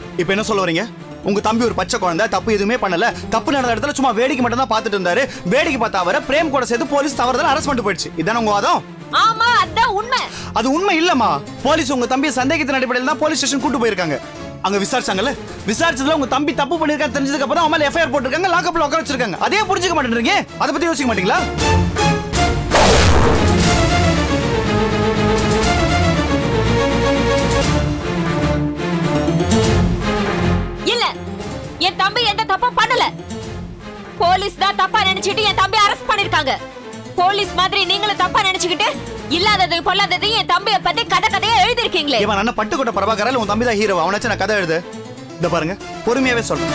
இப்போ என்ன சொல்ல வரீங்க உங்க தம்பி ஒரு பச்சை குழந்தை தப்பு எதுவுமே பண்ணல தப்பு நடந்த இடத்துல சும்மா வேடிக்கை மட்டும் தான் பார்த்துட்டு இருந்தாரு வேடிக்கை பார்த்தா அவரை பிரேம் கூட சேர்த்து போலீஸ் தவறுதல் அரெஸ்ட் பண்ணிட்டு போயிடுச்சு இதானே உங்க வாதம் ஆமா அதான் உண்மை அது உண்மை இல்லம்மா போலீஸ் உங்க தம்பியை சந்தேகத்தின் அடிப்படையில் தான் போலீஸ் ஸ்டேஷன் கூட்டு போயிருக்காங்க அங்க விசாரிச்சாங்கல்ல விசாரிச்சதுல உங்க தம்பி தப்பு பண்ணிருக்கான்னு தெரிஞ்சதுக்கு அப்புறம் அவன் மேல எஃப்ஐஆர் போட்டிருக்காங்க லாக்அப்ல உட்கார வச்சிருக்காங்க அதே புரிஞ்சுக்க மாட்டேன்றீங்க அதை பத்தி யோசிக்க மாட்டீங்களா இல்ல என் தம்பி எந்த தப்பும் பண்ணல போலீஸ் தான் தப்பா நினைச்சிட்டு என் தம்பி அரெஸ்ட் பண்ணிருக்காங்க போலீஸ் மாதிரி நீங்களும் தப்பா நினைச்சுக்கிட்டு இல்லாதது பொல்லாதது என் தம்பிய பத்தி கதை கதையா எழுதிருக்கீங்களே இவன் அண்ணன் பட்டுக்கோட்டை பிரபாகரன் உன் தம்பி தான் ஹீரோ அவனாச்சும் நான் கதை எழுது இந்த பாருங்க பொறுமையாவே சொல்றேன்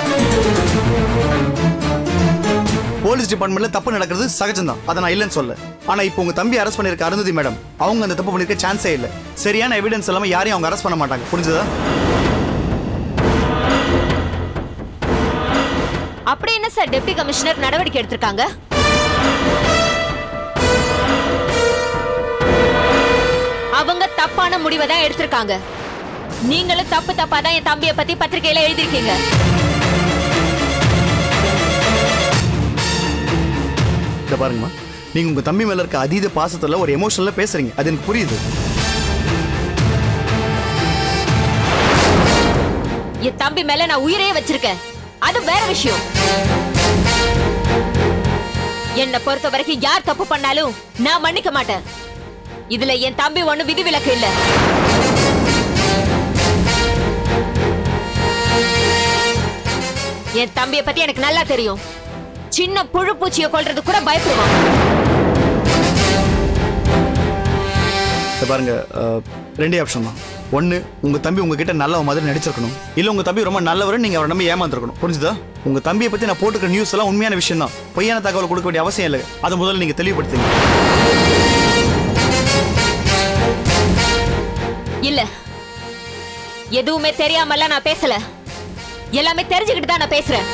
போலீஸ் டிபார்ட்மெண்ட்ல தப்பு நடக்கிறது சகஜம்தான் அதை நான் இல்லைன்னு சொல்ல ஆனா இப்போ உங்க தம்பி அரெஸ்ட் பண்ணிருக்க அருந்ததி மேடம் அவங்க அந்த தப்பு பண்ணிருக்க சான்ஸே இல்ல சரியான எவிடன்ஸ் இல்லாம யாரையும் அவங்க அரெஸ்ட் பண்ண மாட்டாங்க புரிஞ்சுதா அப்படி என்ன சார் டெப்டி கமிஷனர் நடவடிக்கை எடுத்திருக்காங்க அவங்க தப்பான முடிவை தான் எடுத்திருக்காங்க நீங்களும் தப்பு தப்பா தான் என் தம்பிய பத்தி பத்திரிக்கையில எழுதிருக்கீங்க இத பாருங்கம்மா நீங்க உங்க தம்பி மேல இருக்க அதீத பாசத்துல ஒரு எமோஷன்ல பேசுறீங்க அது எனக்கு புரியுது என் தம்பி மேல நான் உயிரையே வச்சிருக்கேன் அது வேற விஷயம் என்னை பொறுத்த வரைக்கும் யார் தப்பு பண்ணாலும் நான் மன்னிக்க மாட்டேன் இதுல என் தம்பி ஒண்ணு விதிவிலக்கு இல்ல என் தம்பிய பத்தி எனக்கு நல்லா தெரியும் சின்ன புழு பூச்சியை கொல்றது கூட பயப்படுவான் இத பாருங்க அஹ், ரெண்டே ஆப்ஷன் தான் ஒன்னு உங்க தம்பி உங்ககிட்ட நல்ல மாதிரி நடிச்சிருக்கணும் இல்ல உங்க தம்பி ரொம்ப நல்லவர் நீங்க அவரை நம்பி ஏமாந்துருக்கணும் புரிஞ்சுதா உங்க தம்பியை பத்தி நான் போட்டுக்கிற நியூஸ் எல்லாம் உண்மையான விஷயம் தான் பொய்யான தகவல் கொடுக்க வேண்டிய அவசியம் இல்லை அதை முதல்ல நீங்க தெளிவுபடுத்துங்க இல்ல எதுவுமே தெரியாமல நான் பேசல எல்லாமே தெரிஞ்சுக்கிட்டு தான் நான் பேசுறேன்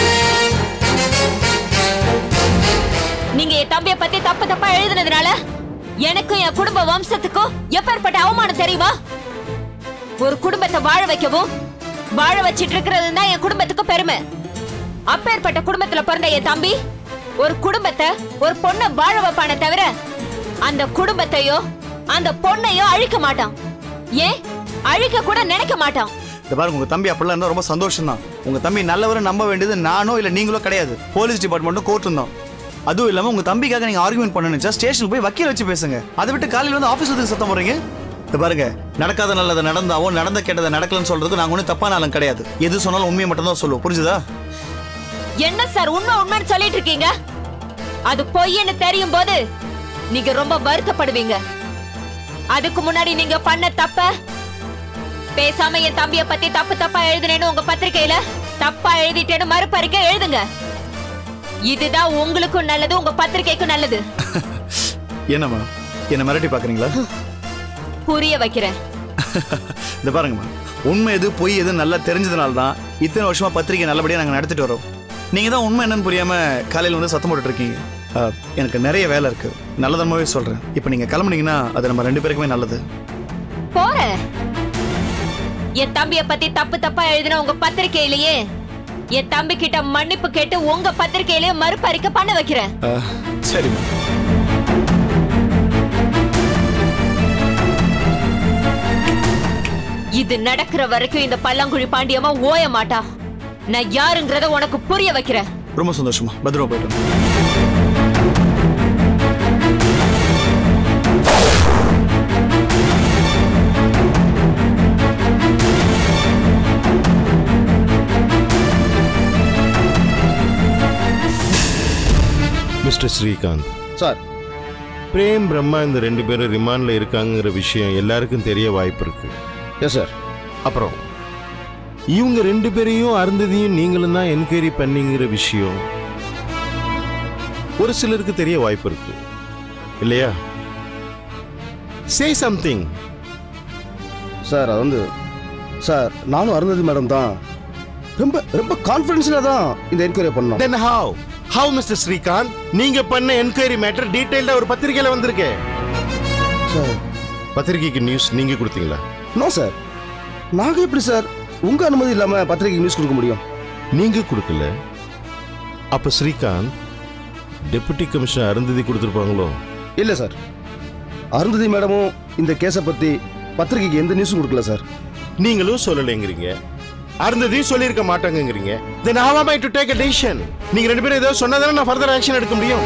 நீங்க என் தம்பிய பத்தி தப்பு தப்பா எழுதுனதுனால எனக்கும் என் குடும்ப வம்சத்துக்கும் எப்பேற்பட்ட அவமானம் தெரியுமா ஒரு குடும்பத்தை வாழ வைக்கவும் வாழ வச்சிட்டு இருக்கிறது தான் என் குடும்பத்துக்கு பெருமை அப்பேற்பட்ட குடும்பத்துல பிறந்த என் தம்பி ஒரு குடும்பத்தை ஒரு பொண்ணை வாழ வைப்பானே தவிர அந்த குடும்பத்தையோ அந்த பொண்ணையோ அழிக்க மாட்டான் ஏன் அழிக்க கூட நினைக்க மாட்டான் இந்த பாருங்க உங்க தம்பி அப்படிலாம் இருந்தா ரொம்ப சந்தோஷம் தான் உங்க தம்பி நல்லவரை நம்ப வேண்டியது நானோ இல்ல நீங்களோ கிடையாது போலீஸ் டிபார்ட்மெண்ட்டும் கோர்ட்டும் தான் அதுவும் இல்லாம உங்க தம்பிக்காக நீங்க ஆர்குமெண்ட் பண்ணணுச்சா ஸ்டேஷனுக்கு போய் வக்கீல் வச்சு பேசுங்க அதை விட்டு காலையில வந்து ஆபீஸ் வந்து சத்தம் போடுறீங்க இந்த பாருங்க நடக்காத நல்லது நடந்தாவோ நடந்த கெட்டதை நடக்கலன்னு சொல்றதுக்கு நாங்க ஒன்றும் தப்பான ஆளும் கிடையாது எது சொன்னாலும் உண்மையை மட்டும் தான் சொல்லுவோம் புரிஞ்சுதா என்ன சார் உண்மை உண்மைன்னு சொல்லிட்டு இருக்கீங்க அது பொய்ன்னு தெரியும் போது நீங்க ரொம்ப வருத்தப்படுவீங்க அதுக்கு முன்னாடி நீங்க பண்ண தப்ப பேசாம என் தம்பிய பத்தி தப்பு தப்பா எழுதுனேன்னு உங்க பத்திரிக்கையில தப்பா எழுதிட்டேன்னு மறுபறிக்கை எழுதுங்க இதுதான் உங்களுக்கும் நல்லது உங்க பத்திரிக்கைக்கும் நல்லது என்னம்மா என்ன மிரட்டி பாக்குறீங்களா புரிய வைக்கிறேன் இந்த பாருங்கம்மா உண்மை எது பொய் எது நல்லா தெரிஞ்சதுனால தான் இத்தனை வருஷமா பத்திரிக்கை நல்லபடியா நாங்க நடத்திட்டு வரோம் நீங்க தான் உண்மை என்னன்னு புரியாம காலையில வந்து சத்தம் போட்டுட்டு இருக்கீங்க அஹ், எனக்கு நிறைய வேலை இருக்கு நல்லதனமாவே சொல்றேன் இப்போ நீங்க கிளம்புனீங்கன்னா அது நம்ம ரெண்டு பேருக்குமே நல்லது போறேன் என் தம்பிய பத்தி தப்பு தப்பா எழுதின உங்க பத்திரிக்கையிலேயே என் தம்பி கிட்ட மன்னிப்பு கேட்டு உங்க பத்திரிக்கையிலேயே மறுபறிக்கை பண்ண வைக்கிறேன் அஹ், சரிம்மா இது நடக்கிற வரைக்கும் இந்த பல்லாங்குழி பாண்டியம்மா ஓய மாட்டா நான் யாருங்கிறத உனக்கு புரிய வைக்கிறேன் ரொம்ப சந்தோஷமா பத்திரமா போயிட்டு வாங்க. மிஸ்டர் ஸ்ரீகாந்த் சார் பிரேம் பிரம்மா இந்த ரெண்டு பேரும் ரிமாண்டில் இருக்காங்கிற விஷயம் எல்லாருக்கும் தெரிய வாய்ப்பு இருக்கு எஸ் சார் அப்புறம் இவங்க ரெண்டு பேரையும் அருந்ததியும் நீங்களும் தான் என்கொயரி பண்ணீங்கிற விஷயம் ஒரு சிலருக்கு தெரிய வாய்ப்பு இருக்கு இல்லையா சே சம்திங் சார் அது வந்து சார் நானும் அருந்ததி மேடம் தான் ரொம்ப ரொம்ப கான்ஃபிடென்ஸில் தான் இந்த என்கொயரி பண்ணோம் then how how mister Srikanth நீங்க பண்ண என்கொயரி மேட்டர் டீடைல்டா ஒரு பத்திரிக்கையில வந்திருக்கு சார் பத்திரிக்கைக்கு நியூஸ் நீங்க கொடுத்தீங்களா நோ சார் நாங்கள் எப்படி சார் உங்க அனுமதி இல்லாம பத்திரிகைக்கு நியூஸ் கொடுக்க முடியும் நீங்க கொடுக்கல அப்ப ஸ்ரீகாந்த் டெபுட்டி கமிஷனர் அருந்ததி கொடுத்துருப்பாங்களோ இல்ல சார் அருந்ததி மேடமும் இந்த கேஸை பத்தி பத்திரிகைக்கு எந்த நியூஸும் கொடுக்கல சார் நீங்களும் சொல்லலைங்கிறீங்க அருந்ததியும் சொல்லியிருக்க மாட்டாங்கங்கிறீங்க தென் how am I to take a decision நீங்க ரெண்டு பேரும் ஏதோ சொன்னதானே நான் ஃபர்தர் ஆக்ஷன் எடுக்க முடியும்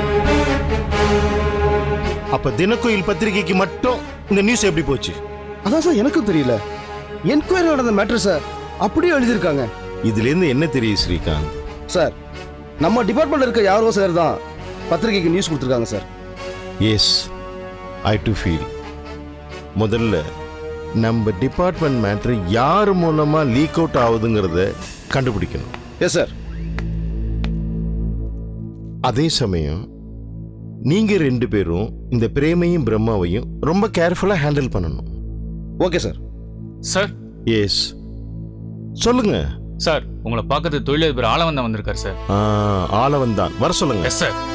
அப்ப தினக்குயில் பத்திரிகைக்கு மட்டும் இந்த நியூஸ் எப்படி போச்சு அதான் சார் எனக்கும் தெரியல என்கொயரி நடந்த மேட்ரஸை அப்படியே எழுதியிருக்காங்க இதுல இருந்து என்ன தெரியுது ஸ்ரீகாந்த் சார் நம்ம டிபார்ட்மெண்ட்ல இருக்க யாரோ சார் தான் பத்திரிகைக்கு நியூஸ் கொடுத்துருக்காங்க sir yes I do feel முதல்ல நம்ம டிபார்ட்மெண்ட் மேட்ரு யார் மூலமா லீக் அவுட் ஆகுதுங்கிறத கண்டுபிடிக்கணும் எஸ் சார் அதே சமயம் நீங்க ரெண்டு பேரும் இந்த பிரேமையும் பிரம்மாவையும் ரொம்ப கேர்ஃபுல்லா ஹேண்டில் பண்ணணும் ஓகே சார் சார் எஸ் சொல்லுங்க சார் உங்களை பார்க்கறது தொழிலதிபர் ஆளவந்தன் வந்திருக்காரு சார் ஆ, ஆளவன் தான் வர சொல்லுங்க எஸ் சார்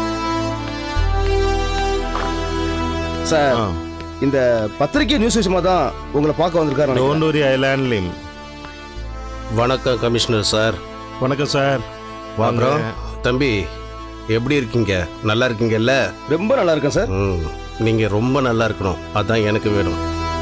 சார் ஆ. இந்த பத்திரிகை நியூஸ் விஷயமா தான் உங்களை பார்க்க வந்திருக்காரு நினைக்கிறேன். டோன்ட் வரி ஐ லேண்ட்லிம் வணக்கம் கமிஷனர் சார் வணக்கம் சார் வாங்க அப்புறம் தம்பி எப்படி இருக்கீங்க நல்லா இருக்கீங்கல்ல ரொம்ப நல்லா இருக்கேன் சார் ம் நீங்க ரொம்ப நல்லா இருக்கணும் அதான் எனக்கு வேணும்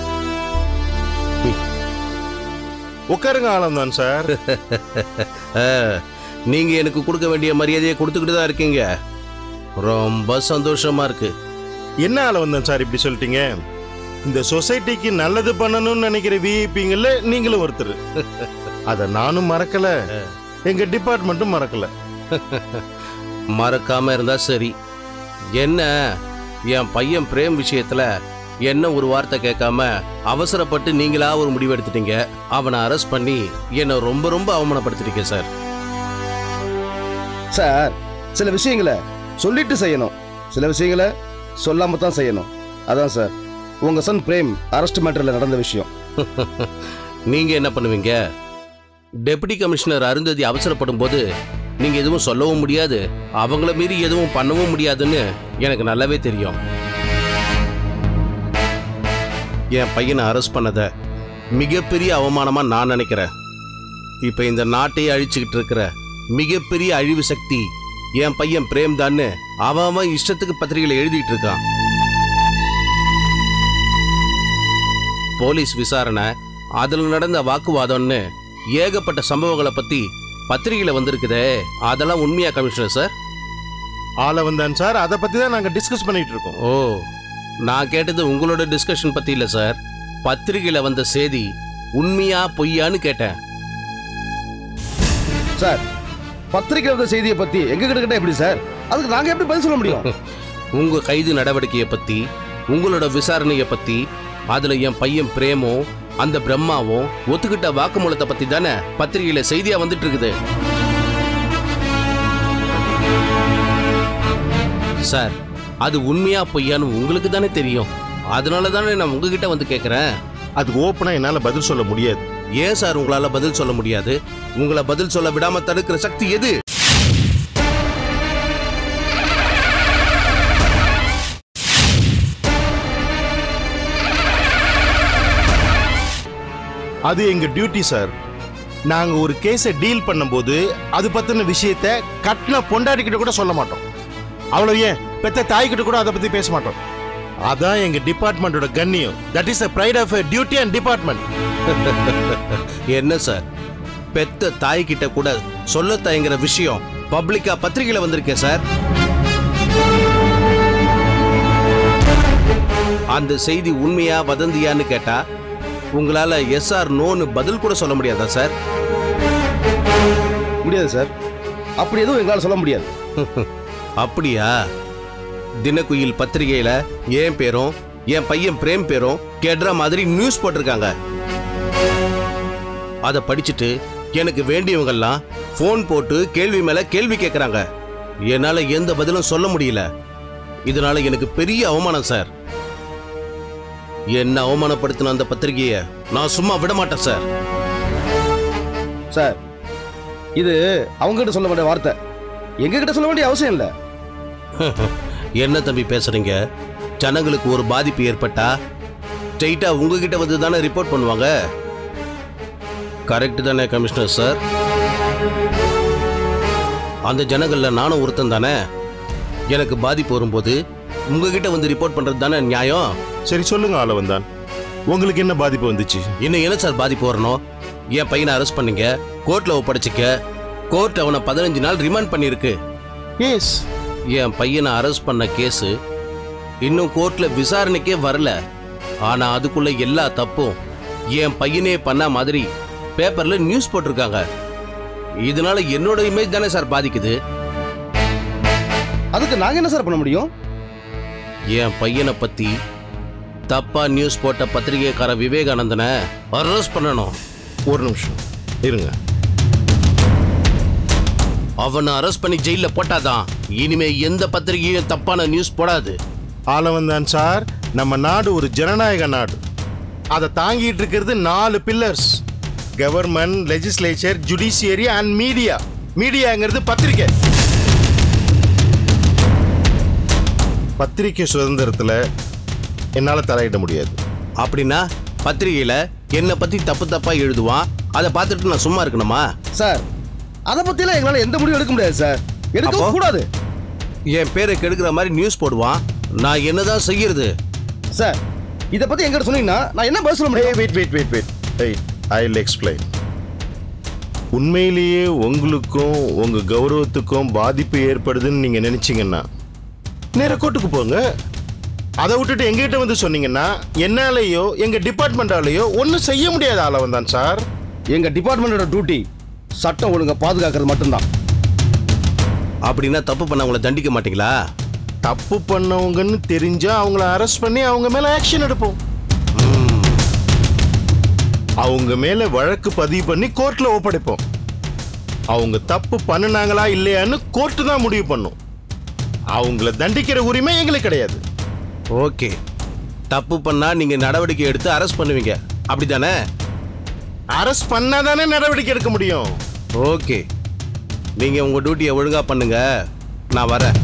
உட்காருங்க ஆளம் தான் சார் ஆ, நீங்க எனக்கு கொடுக்க வேண்டிய மரியாதையை கொடுத்துக்கிட்டு தான் இருக்கீங்க ரொம்ப சந்தோஷமா இருக்கு என்ன ஆளவன் தான் சார் இப்படி சொல்லிட்டீங்க இந்த சொசைட்டிக்கு நல்லது பண்ணணும்னு நினைக்கிற விஐபிங்கல்ல நீங்களும் ஒருத்தர் அத நானும் மறக்கல எங்க டிபார்ட்மெண்ட்டும் மறக்கல மறக்காம இருந்தா சரி என்ன என் பையன் பிரேம் விஷயத்துல என்ன ஒரு வார்த்தை கேட்காம அவசரப்பட்டு நீங்களா ஒரு முடிவு எடுத்துட்டீங்க அவனை அரெஸ்ட் பண்ணி என்னை ரொம்ப ரொம்ப அவமானப்படுத்திட்டீங்க சார் சார் சில விஷயங்களை சொல்லிட்டு செய்யணும் சில விஷயங்களை சொல்லாம தான் செய்யணும் அதான் சார் உங்க சன் பிரேம் அரெஸ்ட் மேட்டர்ல நடந்த விஷயம் நீங்க என்ன பண்ணுவீங்க டெபுட்டி கமிஷனர் அருந்ததி அவசரப்படும் போது நீங்க எதுவும் சொல்லவும் முடியாது அவங்கள மீறி எதுவும் பண்ணவும் முடியாதுன்னு எனக்கு நல்லாவே தெரியும் என் பையனை அரெஸ்ட் பண்ணத மிகப்பெரிய அவமானமா நான் நினைக்கிறேன் இப்ப இந்த நாட்டையே அழிச்சுக்கிட்டு இருக்கிற மிகப்பெரிய அழிவு சக்தி என் பையன் பிரேம் தான்னு அவன் அவன் இஷ்டத்துக்கு பத்திரிகையில எழுதிட்டு இருக்கான் போலீஸ் விசாரணை அதுல நடந்த வாக்குவாதம்னு ஏகப்பட்ட சம்பவங்களை பத்தி பத்திரிகையில வந்திருக்குதே அதெல்லாம் உண்மையா கமிஷனர் சார் ஆளவன் தான் சார் அதை பத்தி தான் நாங்க டிஸ்கஸ் பண்ணிட்டு இருக்கோம் ஓ நான் கேட்டது உங்களோட டிஸ்கஷன் பத்தி இல்ல சார் பத்திரிகையில வந்த செய்தி உண்மையா பொய்யான்னு கேட்டேன் சார் பத்திரிக்கை வந்த செய்தியை பத்தி எங்க கிட்ட கிட்ட எப்படி சார் அதுக்கு நாங்க எப்படி பதில் சொல்ல முடியும் உங்க கைது நடவடிக்கையை பத்தி உங்களோட விசாரணையை பத்தி அதுல என் பையன் பிரேமும் அந்த பிரம்மாவும் ஒத்துக்கிட்ட வாக்குமூலத்தை பத்தி தானே பத்திரிகையில செய்தியா வந்துட்டு இருக்குது சார் அது உண்மையா பொய்யான்னு உங்களுக்கு தானே தெரியும் அதனால தானே நான் உங்ககிட்ட வந்து கேட்குறேன் அதுக்கு ஓப்பனா என்னால பதில் சொல்ல முடியாது ஏன் சார் உங்களால பதில் சொல்ல முடியாது உங்களை பதில் சொல்ல விடாம தடுக்கிற சக்தி எது அது எங்க டியூட்டி சார் நாங்க ஒரு கேஸை டீல் பண்ணும்போது அது பத்தின விஷயத்த கட்டின பொண்டாட்டிக்கிட்ட கூட சொல்ல மாட்டோம் அவ்வளவு ஏன் பெத்த தாய்கிட்ட கூட அதை பத்தி பேச மாட்டோம் அதான் எங்க டிபார்ட்மெண்டோட கண்ணியம் that is pride of duty and department என்ன சார் பெத்த தாய் கிட்ட கூட சொல்ல தயங்குற விஷயம் பப்ளிக்கா பத்திரிகையில வந்திருக்கே சார் அந்த செய்தி உண்மையா வதந்தியான்னு கேட்டா உங்களால எஸ் ஆர் நோன்னு பதில் கூட சொல்ல முடியாதா சார் முடியாது சார் அப்படி எதுவும் எங்களால சொல்ல முடியாது அப்படியா தினக்குயில் பத்திரிகையில என் பேரும் என் பையன் பிரேம் பேரும் கெடுற மாதிரி நியூஸ் போட்டிருக்காங்க அதை படிச்சுட்டு எனக்கு வேண்டியவங்கெல்லாம் ஃபோன் போட்டு கேள்வி மேல கேள்வி கேட்கறாங்க என்னால எந்த பதிலும் சொல்ல முடியல இதனால எனக்கு பெரிய அவமானம் சார் என்ன அவமானப்படுத்தின அந்த பத்திரிகையை நான் சும்மா விட மாட்டேன் சார் சார் இது அவங்க கிட்ட சொல்ல வேண்டிய வார்த்தை எங்க கிட்ட சொல்ல வேண்டிய அவசியம் இல்லை என்ன தம்பி பேசுறீங்க ஜனங்களுக்கு ஒரு பாதிப்பு ஏற்பட்டா ஸ்ட்ரெயிட்டா உங்ககிட்ட வந்து தானே ரிப்போர்ட் பண்ணுவாங்க கரெக்ட் தானே கமிஷனர் சார் அந்த ஜனங்கள்ல நானும் ஒருத்தன் தானே எனக்கு பாதிப்பு வரும்போது உங்ககிட்ட வந்து ரிப்போர்ட் பண்றது தானே நியாயம் சரி சொல்லுங்க ஆளவந்தான் உங்களுக்கு என்ன பாதிப்பு வந்துச்சு இன்னும் என்ன சார் பாதிப்பு வரணும் என் பையனை அரெஸ்ட் பண்ணீங்க கோர்ட்ல ஒப்படைச்சிக்க கோர்ட் அவனை பதினஞ்சு நாள் ரிமாண்ட் பண்ணியிருக்கு எஸ் என் பையனை அரெஸ்ட் பண்ண கேஸு இன்னும் கோர்ட்ல விசாரணைக்கே வரல ஆனா அதுக்குள்ள எல்லா தப்பும் என் பையனே பண்ண மாதிரி பேப்பர்ல நியூஸ் போட்டிருக்காங்க இதனால என்னோட இமேஜ் தானே சார் பாதிக்குது அதுக்கு நாங்க என்ன சார் பண்ண முடியும் என் பையனை பத்தி தப்பா நியூஸ் போட்ட பத்திரிகைக்கார விவேகானந்தனை அரெஸ்ட் பண்ணணும் ஒரு நிமிஷம் இருங்க அவனை அரெஸ்ட் பண்ணி ஜெயில போட்டாதான் இனிமே எந்த பத்திரிகையும் தப்பான நியூஸ் போடாது ஆளவந்தான் சார் நம்ம நாடு ஒரு ஜனநாயக நாடு அதை தாங்கிட்டு இருக்கிறது நாலு pillars government legislature judiciary and media மீடியாங்கிறது பத்திரிக்கை பத்திரிக்கை சுதந்திரத்தில் என்னால் தலையிட முடியாது அப்படின்னா பத்திரிகையில என்னை பத்தி தப்பு தப்பா எழுதுவான் அதை பார்த்துட்டு நான் சும்மா இருக்கணுமா சார் அதை பத்திலாம் எங்களால எந்த முடிவும் எடுக்க முடியாது சார் எடுக்கவும் அப்போ? கூடாது என் பேரை கெடுக்கிற மாதிரி நியூஸ் போடுவான் நான் என்னதான் செய்யறது சார் இதை பத்தி எங்கிட்ட சொன்னீங்கன்னா நான் என்ன பதில் சொல்ல முடியும் wait wait wait wait wait I will explain உண்மையிலேயே உங்களுக்கும் உங்க கௌரவத்துக்கும் பாதிப்பு ஏற்படுதுன்னு நீங்க நினைச்சீங்கன்னா நேர கோர்ட்டுக்கு போங்க அதை விட்டுட்டு எங்ககிட்ட வந்து சொன்னீங்கன்னா என்னாலேயோ எங்க டிபார்ட்மெண்டாலேயோ ஒன்றும் செய்ய முடியாத ஆளவன் தான் சார் எங்க டிபார்ட்மெண்டோட டியூட்டி சட்டம் ஒழுங்கை பாதுகாக்கிறது மட்டும்தான் அப்படின்னா தப்பு பண்ணவங்கள தண்டிக்க மாட்டீங்களா தப்பு பண்ணவங்கன்னு தெரிஞ்சா அவங்கள அரெஸ்ட் பண்ணி அவங்க மேல ஆக்ஷன் எடுப்போம் அவங்க மேல வழக்கு பதிவு பண்ணி கோர்ட்ல ஒப்படைப்போம் அவங்க தப்பு பண்ணுனாங்களா இல்லையான்னு கோர்ட்டு தான் முடிவு பண்ணும் அவங்கள தண்டிக்கிற உரிமை எங்களுக்கு கிடையாது ஓகே தப்பு பண்ணா நீங்க நடவடிக்கை எடுத்து அரெஸ்ட் பண்ணுவீங்க அப்படிதானே அரெஸ்ட் பண்ணாதானே நடவடிக்கை எடுக்க முடியும் ஓகே நீங்க உங்க டியூட்டியை ஒழுங்கா பண்ணுங்க நான் வரேன்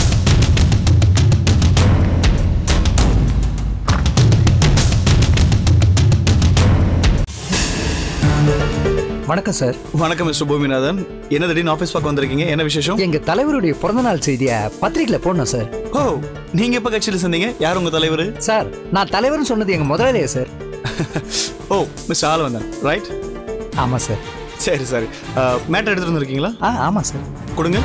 வணக்கம் சார் வணக்கம் மிஸ்டர் பூமிநாதன் என்ன திடீர்னு ஆஃபீஸ் பார்க்க வந்திருக்கீங்க என்ன விசேஷம் எங்க தலைவருடைய பிறந்தநாள் செய்தியை பத்திரிக்கையில போடணும் சார் ஓ நீங்க எப்ப கட்சியில் சேர்ந்தீங்க யார் உங்க தலைவர் சார் நான் தலைவர்னு சொன்னது எங்க முதலாளியா சார் ஓ மிஸ்டர் ஆலவந்தன் ரைட் ஆமா சார் சரி சரி மேட்டர் எடுத்துட்டு வந்திருக்கீங்களா ஆ ஆமா சார் கொடுங்க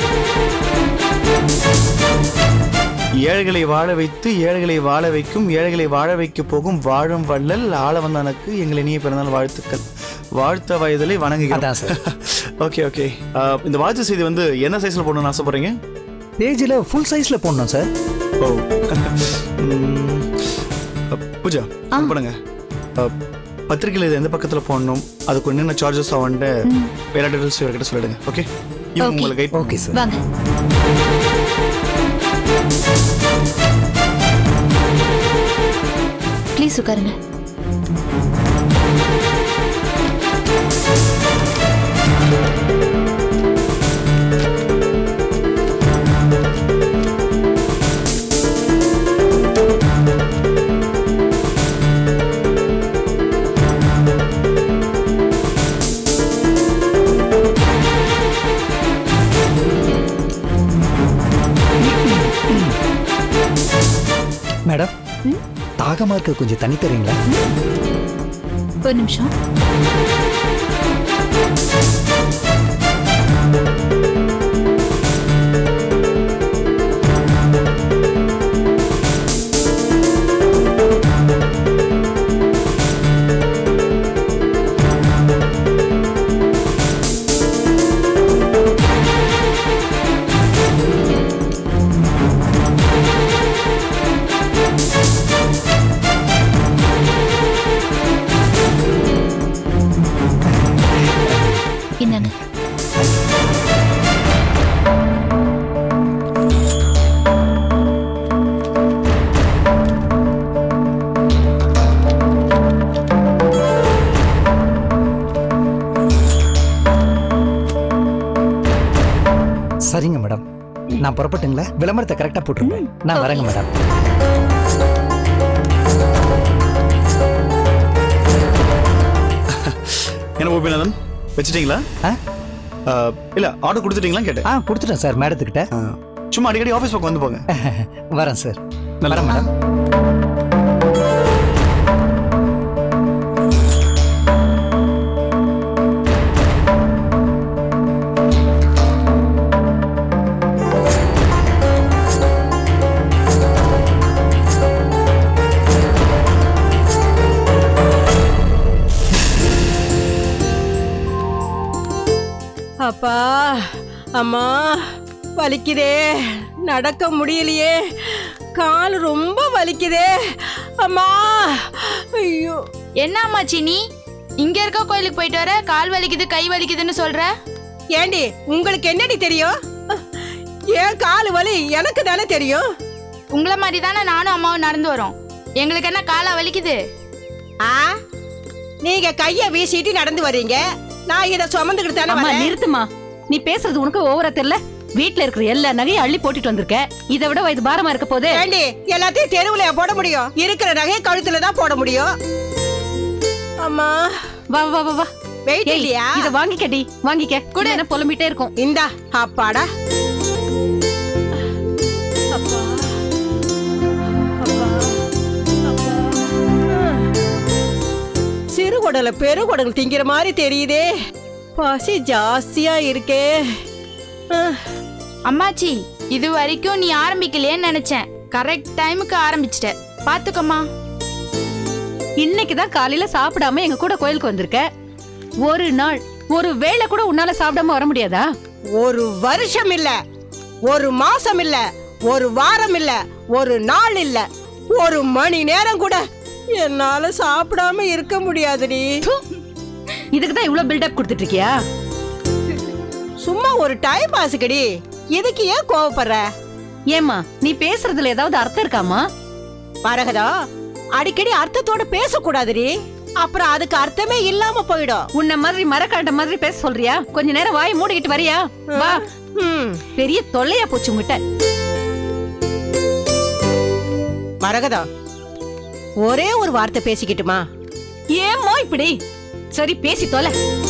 ஏழைகளை வாழ வைத்து ஏழைகளை வாழ வைக்கும் ஏழைகளை வாழ வைக்க போகும் வாழும் வள்ளல் ஆளவந்தானுக்கு எங்கள் இனிய பிறந்தநாள் வாழ்த்துக்கள் வாழ்த்த வயதிலே வணங்குகிறோம் அதான் சார். ஓகே ஓகே இந்த வாழ்த்து செய்தி வந்து என்ன சைஸ்ல போடணும்னு ஆசைப்படுறீங்க பேஜில் ஃபுல் சைஸ்ல போடணும் சார் ஓ உம், அ, பூஜா இது பண்ணுங்க அ, பத்திரிக்கையில் இது எந்த பக்கத்தில் போடணும் அதுக்கு என்னென்ன சார்ஜஸ் ஆகும்ட்டு வேற டீட்டெயில்ஸ் இவர்கிட்ட சொல்லிடுங்க ஓகே இவங்க Okay. உங்களை கைட் ஓகே சார் வாங்க ப்ளீஸ் உட்காருங்க மேடம் தாகமா இருக்க கொஞ்சம் தண்ணி தரீங்களா ஒரு நிமிஷம் இந்தாங்க சரிங்க மேடம் நான் புறப்பட்டுங்களா விளம்பரத்தை கரெக்டாக போட்டுருங்க நான் வரேங்க மேடம் என்ன கோபிநாதன் வச்சிட்டீங்களா ஆ? ஆ, இல்ல ஆர்டர் கொடுத்துட்டீங்களா கேட்டேன் ஆ கொடுத்துட்டேன் சார் மேடத்துக்கிட்ட ஆ, சும்மா அடிக்கடி ஆஃபீஸ் பக்கம் வந்து போங்க வரேன் சார் நல்லா வரேன் மேடம் அப்பா அம்மா வலிக்குதே நடக்க முடியலையே கால் ரொம்ப வலிக்குதே அம்மா ஐயோ என்ன அம்மாச்சி நீ இங்க இருக்க கோயிலுக்கு போயிட்டு வர கால் வலிக்குது கை வலிக்குதுன்னு சொல்ற ஏண்டி உங்களுக்கு என்னடி தெரியும் ஏன் கால் வலி எனக்கு தானே தெரியும் உங்களை மாதிரி தானே நானும் அம்மாவும் நடந்து வரோம் எங்களுக்கு என்ன காலா வலிக்குது ஆ நீங்க கைய வீசிட்டு நடந்து வர்றீங்க நான் இத சுமந்துக்கிட்டு தானே அம்மா வரேன் நிறுத்துமா நீ பேசுறது உனக்கு ஓவரா தெரியல வீட்ல இருக்கிற எல்லா நகையும் அள்ளி போட்டுட்டு வந்திருக்க இதை விட இது பாரமா இருக்க போதே ஏண்டி எல்லாத்தையும் தெருவுல போட முடியும் இருக்கிற நகை கழுத்துல தான் போட முடியும் அம்மா வா வா வா வா வெயிட் ஏய், இல்லையா இத வாங்கிக்கடி வாங்கிக்க கூட என்ன புலம்பிட்டே இருக்கும் இந்தா அப்பாடா அப்பா அப்பா அப்பா சிறு குடல பெரு குடல் திங்கிற மாதிரி தெரியுதே பசி ஜாஸ்தியா இருக்கே அஹ், அம்மாச்சி இது வரைக்கும் நீ ஆரம்பிக்கலையேன்னு நினைச்சேன் கரெக்ட் டைமுக்கு ஆரம்பிச்சிட்ட பாத்துக்கம்மா இன்னைக்கு தான் காலையில சாப்பிடாம எங்க கூட கோயிலுக்கு வந்திருக்க ஒரு நாள் ஒரு வேளை கூட உன்னால சாப்பிடாம வர முடியாதா ஒரு வருஷம் இல்ல ஒரு மாசம் இல்ல ஒரு வாரம் இல்ல ஒரு நாள் இல்ல ஒரு மணி நேரம் கூட என்னால சாப்பிடாம இருக்க முடியாதுடி இதுக்கு தான் இவ்ளோ பில்டப் கொடுத்துட்டு இருக்கியா சும்மா ஒரு டைம் பாஸுக்கடி இதுக்கு ஏன் கோவப்படுற ஏம்மா நீ பேசுறதுல ஏதாவது அர்த்தம் இருக்காமா மரகதா அடிக்கடி அர்த்தத்தோட பேசக்கூடாதுடி அப்புறம் அதுக்கு அர்த்தமே இல்லாம போயிடும் உன்ன மாதிரி மரக்காண்ட மாதிரி பேச சொல்றியா கொஞ்ச நேரம் வாய் மூடிக்கிட்டு வரியா வா ம், பெரிய தொல்லையா போச்சு உங்ககிட்ட மரகதா ஒரே ஒரு வார்த்தை பேசிக்கிட்டுமா ஏம்மா இப்படி சரி பேசி தொலை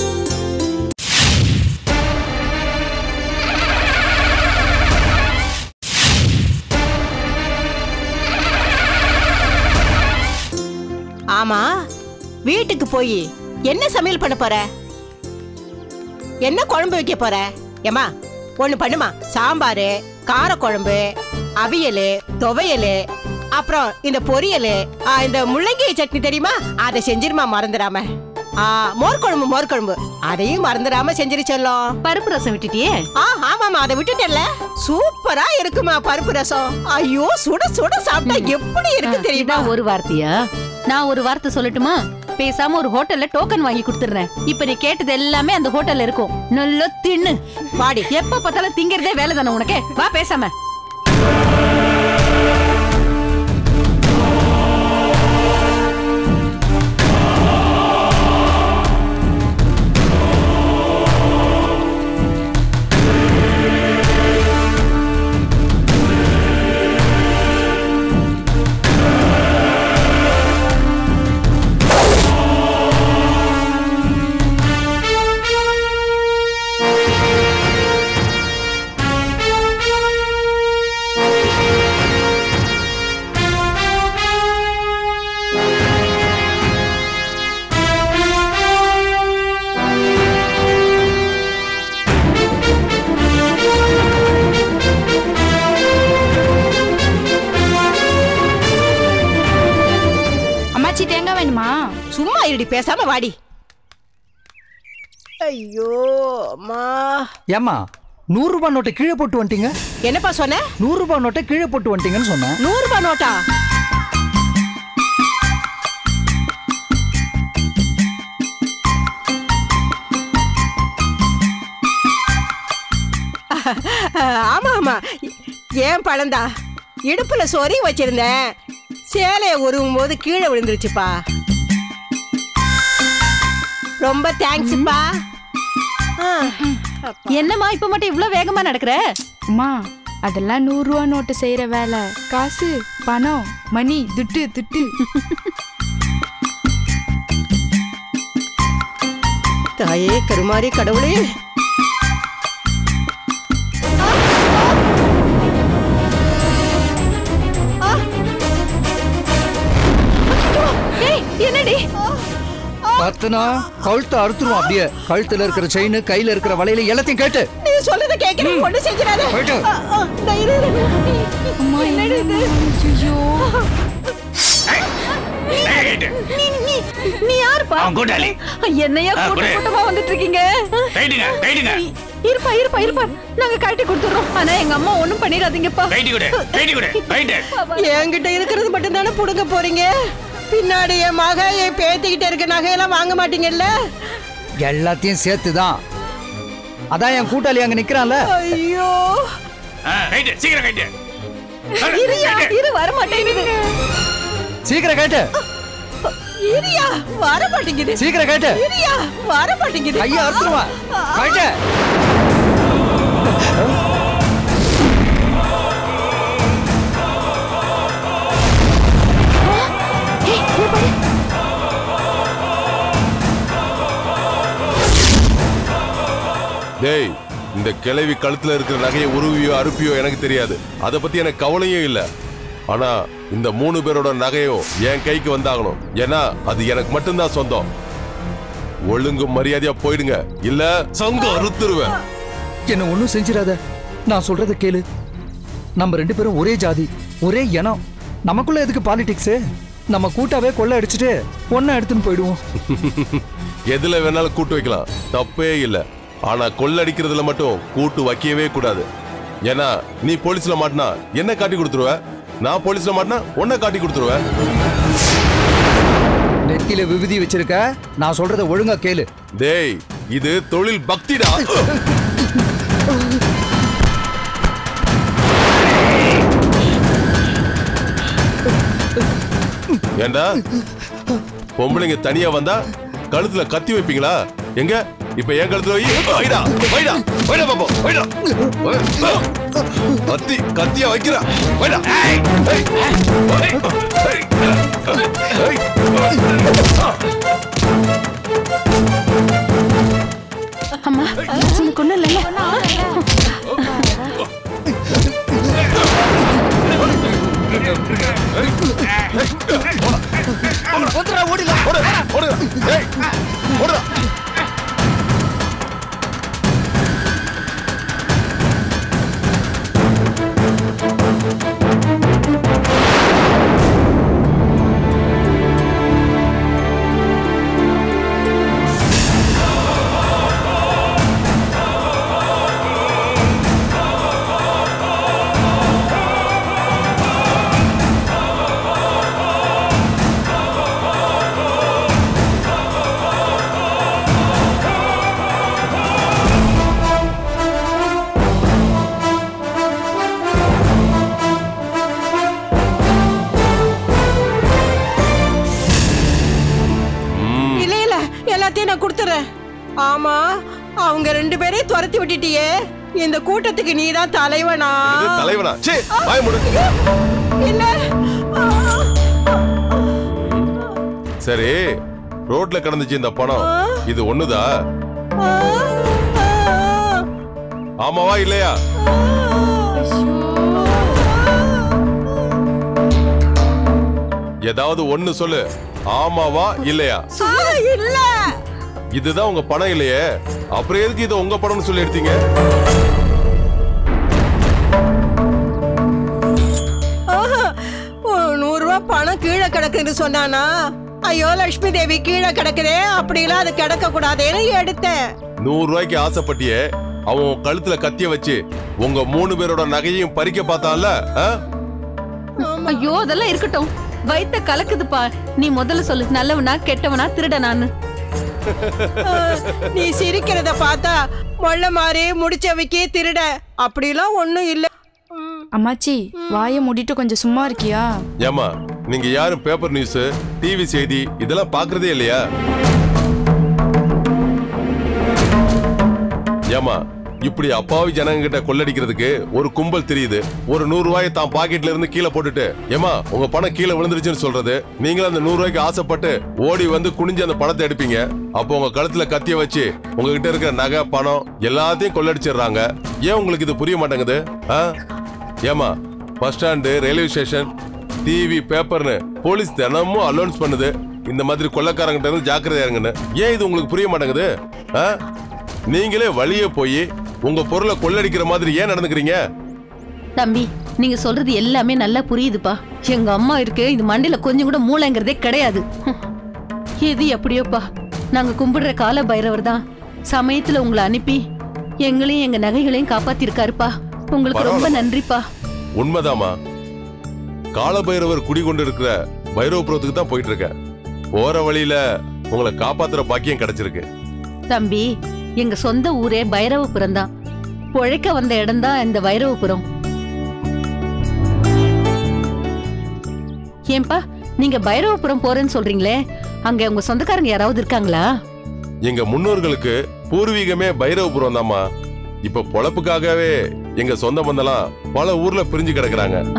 ஆமா வீட்டுக்கு போய் என்ன சமையல் பண்ண போற என்ன குழம்பு வைக்க போற ஏமா ஒண்ணு பண்ணுமா சாம்பாரு காரக்குழம்பு அவியல் துவையல் அப்புறம் இந்த பொரியல் ஆ, இந்த முள்ளங்கி சட்னி தெரியுமா அதை செஞ்சிருமா மறந்துடாம ஆ மோர் குழம்பு மோர் குழம்பு அதையும் மறந்துடாம செஞ்சிரு செல்லம் பருப்பு ரசம் விட்டுட்டியே ஆ ஆமாமா அதை விட்டுட்டேன்ல சூப்பரா இருக்குமா பருப்பு ரசம் ஐயோ சுட சுட சாப்பிட்டா எப்படி இருக்கு தெரியுமா இதான் ஒரு வார்த்தையா நான் ஒரு வார்த்தை சொல்லட்டுமா பேசாம ஒரு ஹோட்டல்ல டோக்கன் வாங்கி கொடுத்துறேன் இப்ப நீ கேட்டது எல்லாமே அந்த ஹோட்டல்ல இருக்கும் நல்லா தின்னு வாடி எப்ப பார்த்தாலும் திங்கிறதே வேலை தானே உனக்கு வா பேசாம அம்மாச்சி தேங்காய் வேணுமா சும்மா இருடி பேசாம வாடி ஐயோ அம்மா ஏம்மா நூறு ரூபாய் நோட்டை கீழே போட்டு வந்துட்டீங்க என்னப்பா சொன்ன நூறு ரூபாய் நோட்டை கீழே போட்டு வந்துட்டீங்கன்னு சொன்னேன் நூறு ரூபாய் நோட்டா ஆமா ஆமா ஏன் பழந்தா இடுப்புல சொறி வச்சிருந்தேன் சேலையை உருவும் போது கீழே விழுந்துருச்சுப்பா ரொம்ப தேங்க்ஸ்ப்பா ஆ, அப்பா. என்னம்மா இப்ப மட்டும் இவ்ளோ வேகமா நடக்கிற அம்மா அதெல்லாம் நூறு ரூபா நோட்டு செய்யற வேலை காசு பணம் மணி துட்டு துட்டு தாயே கருமாரி கடவுளே என்னடி பார்த்தனா கழுத்தை அறுத்துருவோம் அப்படியே கழுத்துல இருக்கிற செயின் கையில இருக்கிற வலையில எல்லாத்தையும் கேட்டு நீ சொல்லத கேக்குறேன் ஒண்ணு செஞ்சிடாத போயிட்டு. ஆ, ஆ, நான் இரு, இரு. அம்மா என்னடி இது? ஐயோ நீ நீ நீ யாருப்பா அவன் கூட்டாளி என்னையா ஆ, கூட்ட குடு. கூட்டமா வந்துட்டு இருக்கீங்க கைட்டுங்க கைட்டுங்க இருப்பா இருப்பா இருப்பா நாங்க கழட்டி கொடுத்துறோம் ஆனா எங்க அம்மா ஒண்ணும் பண்ணிடாதீங்கப்பா கைட்டி கொடு கைட்டி கொடு கைட்டு என்கிட்ட இருக்கிறது மட்டும் தானே புடுங்க போறீங்க பின்னாடி என் மக என் பேத்திக்கிட்ட இருக்க நகையெல்லாம் வாங்க மாட்டீங்கல்ல எல்லாத்தையும் சேர்த்து தான் அதான் என் கூட்டாளி அங்க நிக்கிறான்ல ஐயோ கைட்டு சீக்கிரம் கைட்டு இருயா இரு வர மாட்டேங்குது சீக்கிரம் கேட்டு இரியா வர மாட்டேங்குது சீக்கிரம் கேட்டு இரியா வர மாட்டேங்குது கையை அறுத்துருவான் கேட்டு டேய் இந்த கிழவி கழுத்துல இருக்கிற நகையை உருவியோ அறுப்பியோ எனக்கு தெரியாது அதை பத்தி எனக்கு கவலையும் இல்ல ஆனா இந்த மூணு பேரோட நகையும் என் கைக்கு வந்தாகணும் ஏன்னா அது எனக்கு மட்டும்தான் சொந்தம் ஒழுங்கு மரியாதையா போயிடுங்க இல்ல சங்கம் அறுத்துருவேன் என்ன ஒன்றும் செஞ்சிடாத நான் சொல்றத கேளு நம்ம ரெண்டு பேரும் ஒரே ஜாதி ஒரே இனம் நமக்குள்ள எதுக்கு பாலிடிக்ஸ் நம்ம கூட்டாவே கொள்ள அடிச்சுட்டு ஒன்னா எடுத்துன்னு போயிடுவோம் எதுல வேணாலும் கூட்டு வைக்கலாம் தப்பே இல்ல ஆனா கொள்ளடிக்கிறதுல மட்டும் கூட்டு வைக்கவே கூடாது ஏன்னா நீ போலீஸ்ல மாட்டினா என்ன காட்டி கொடுத்துருவ நான் போலீஸ்ல மாட்டினா உன்னை காட்டி கொடுத்துருவேன் நெத்தியில விபூதி வச்சிருக்க நான் சொல்றத ஒழுங்கா கேளு டேய் இது தொழில் பக்திடா ஏண்டா பொம்பளைங்க தனியா வந்தா கழுத்துல கத்தி வைப்பீங்களா எங்க இப்ப என் கழுத்துல வை வைடா வைடா வைடா பாப்போம் வைடா கத்தி கத்தியா வைக்கிறா வைடா ஏய், ஏய், ஏய், ஏய், ஏய். அம்மா உனக்கு ஒண்ணும் இல்லைல்ல ஓடு, ஓடு. ஏய், ஓடுடா. இல்ல இல்ல எல்லாத்தையும் நான் கொடுத்துறேன் ஆமா அவங்க ரெண்டு பேரையும் துரத்தி விட்டுட்டியே இந்த கூட்டத்துக்கு நீதான் தலைவனா இது தலைவனா சே வாய மூடு இல்ல சரி ரோட்ல கிடந்துச்சு இந்த பணம் இது ஒண்ணுதா ஆமாவா இல்லையா ஏதாவது ஒண்ணு சொல்லு ஆமாவா இல்லையா ஆ, இல்ல இதுதான் உங்க பணம் இல்லையே அப்புறம் எதுக்கு இது உங்க பணம்னு சொல்லி எடுத்தீங்க ஆஹா, ஒரு நூறு ரூபாய் பணம் கீழே கிடக்குன்னு சொன்னானா ஐயோ லட்சுமி தேவி கீழே கிடக்குதே அப்படிலாம் அது கிடக்க கூடாதேன்னு எடுத்தேன் நூறு ரூபாய்க்கு ஆசைப்பட்டியே அவன் உன் கழுத்துல கத்திய வச்சு உங்க மூணு பேரோட நகையையும் பறிக்க பார்த்தான்ல ஆ? ஐயோ அதெல்லாம் இருக்கட்டும் வயித்த கலக்குதுப்பா நீ முதல்ல சொல்லு நல்லவனா கெட்டவனா திருடனான்னு ஆ, நீ சிரிக்கிறத பார்த்தா மொள்ள மாதிரி முடிச்சவைக்கே திருட அப்படிலாம் ஒண்ணும் இல்ல அம்மாச்சி வாயை மூடிட்டு கொஞ்சம் சும்மா இருக்கியா ஏமா நீங்க யாரும் பேப்பர் நியூஸ் டிவி செய்தி இதெல்லாம் பாக்குறதே இல்லையா ஏமா இப்படி அப்பாவி ஜனங்க கிட்ட கொள்ளடிக்கிறதுக்கு ஒரு கும்பல் தெரியுது ஒரு நூறு ரூபாயை தான் பாக்கெட்ல இருந்து கீழே போட்டுட்டு ஏமா உங்க பணம் கீழே விழுந்துருச்சுன்னு சொல்றது நீங்களும் அந்த நூறு ரூபாய்க்கு ஆசைப்பட்டு ஓடி வந்து குனிஞ்சு அந்த பணத்தை எடுப்பீங்க அப்போ உங்க கழுத்துல கத்திய வச்சு உங்ககிட்ட இருக்கிற நகை பணம் எல்லாத்தையும் கொள்ளடிச்சிடுறாங்க ஏன் உங்களுக்கு இது புரிய மாட்டேங்குது ஆ? ஏமா bus stand railway station TV பேப்பர்னு போலீஸ் தினமும் அலௌன்ஸ் பண்ணுது இந்த மாதிரி கொள்ளக்காரங்கிட்ட இருந்து ஜாக்கிரதையா இருங்கன்னு ஏன் இது உங்களுக்கு புரிய மாட்டேங்குது ஆ? நீங்களே வழியே போய் உங்க பொருளை கொள்ளடிக்கிற மாதிரி ஏன் நடந்துக்கிறீங்க தம்பி நீங்க சொல்றது எல்லாமே நல்லா புரியுதுப்பா எங்க அம்மா இருக்கு இது மண்டையில கொஞ்சம் கூட மூளைங்கிறதே கிடையாது ஹம். எது எப்படியோப்பா நாங்க கும்பிடுற கால பைரவர் தான் சமயத்துல உங்களை அனுப்பி எங்களையும் எங்க நகைகளையும் காப்பாத்திருக்காருப்பா உங்களுக்கு ரொம்ப பரவாயில்ல. நன்றிப்பா உண்மைதாமா காலபைரவர் குடிகொண்டு இருக்கிற பைரவபுரத்துக்கு தான் போயிட்டு இருக்கேன் போற வழியில உங்களை காப்பாத்துற பாக்கியம் கிடைச்சிருக்கு தம்பி எங்க சொந்த ஊரே பைரவபுரம் தான் பொழைக்க வந்த இடம்தான் இந்த வைரவபுரம் ஏன்பா நீங்க பைரவபுரம் போறேன்னு சொல்றீங்களே அங்க உங்க சொந்தக்காரங்க யாராவது இருக்காங்களா எங்க முன்னோர்களுக்கு பூர்வீகமே பைரவபுரம் தாம்மா இப்ப பொழப்புக்காகவே எங்க சொந்த பந்தெல்லாம் பல ஊர்ல பிரிஞ்சு கிடக்குறாங்க ஆ.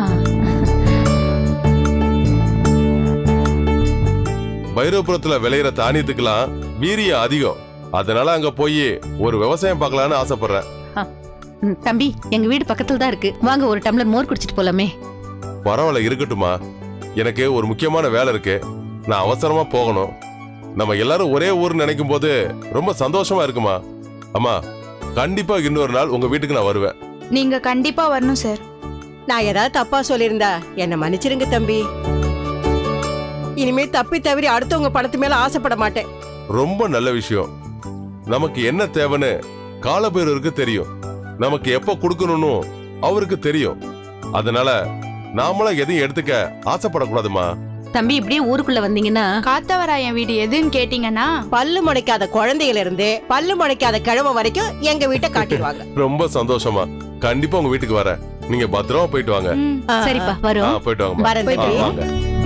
பைரவபுரத்துல விளையிற தானியத்துக்கெல்லாம் வீரியம் அதிகம் அதனால அங்க போய் ஒரு விவசாயம் பார்க்கலான்னு ஆசைப்படுறேன் ம், தம்பி எங்க வீடு பக்கத்துல தான் இருக்கு வாங்க ஒரு டம்ளர் மோர் குடிச்சிட்டு போலாமே பரவாயில்ல இருக்கட்டுமா எனக்கு ஒரு முக்கியமான வேலை இருக்கு நான் அவசரமா போகணும் நம்ம எல்லாரும் ஒரே ஊர் நினைக்கும் போது ரொம்ப சந்தோஷமா இருக்குமா அம்மா கண்டிப்பா இன்னொரு நாள் உங்க வீட்டுக்கு நான் வருவேன் நீங்க கண்டிப்பா வரணும் சார் நான் ஏதாவது தப்பா சொல்லியிருந்தா என்னை மன்னிச்சிருங்க தம்பி இனிமே தப்பி தவறி அடுத்தவங்க பணத்து மேல ஆசைப்பட மாட்டேன் ரொம்ப நல்ல விஷயம் நமக்கு என்ன தேவைன்னு காலபைரவருக்கு தெரியும் நமக்கு எப்ப கொடுக்கணும்னு அவருக்கு தெரியும் அதனால நாமளா எதையும் எடுத்துக்க ஆசைப்படக்கூடாதுமா தம்பி இப்படியே ஊருக்குள்ள வந்தீங்கன்னா காத்தவராயன் வீடு எதுன்னு கேட்டீங்கன்னா பல்லு முளைக்காத குழந்தையில இருந்து பல்லு முளைக்காத கிழமை வரைக்கும் எங்க வீட்டை காட்டிடுவாங்க ரொம்ப சந்தோஷமா கண்டிப்பா உங்க வீட்டுக்கு வரேன் நீங்க பத்திரமா போயிட்டு வாங்க ம், ஆ, சரிப்பா ஆ, வரும் போயிட்டு வாங்க வரேன் தம்பி. வாங்க